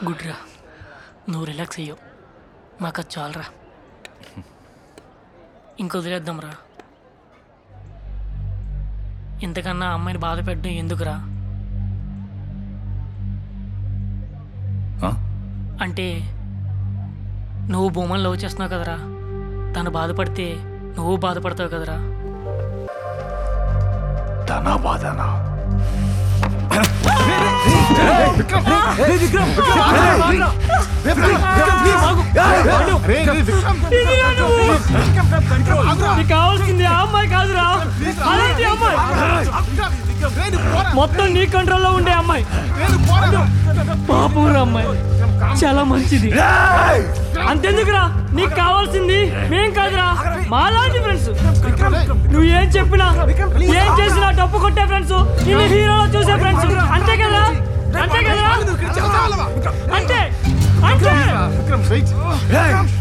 గుడ్రా నువ్వు రిలాక్స్ అయ్యో మాకు అది చాలరా ఇంకొదిలేద్దాంరా ఇంతకన్నా ఆ అమ్మాయిని బాధ పెట్టడం ఎందుకురా ఆ? అంటే నువ్వు భూమని లవ్ చేస్తున్నావు కదరా తను బాధపడితే నువ్వు బాధపడతావు కదరా ధనా బాధనా నీకు కావాల్సింది ఆ అమ్మాయి కాదురా అలాంటి అమ్మాయి మొత్తం నీ కంట్రోల్లో ఉండే అమ్మాయి పాపూరు అమ్మాయి చాలా మంచిది అంతెందుకురా నీకు కావాల్సింది మేం కాదురా మాలాంటి ఫ్రెండ్స్ నువ్వు ఏం చెప్పినా ఏం చేసినా డబ్బు కొట్టే ఫ్రెండ్స్ నిన్ను హీరోలో చూసే ఫ్రెండ్స్ అంతే కదా అంతే కదా అంతే అంతే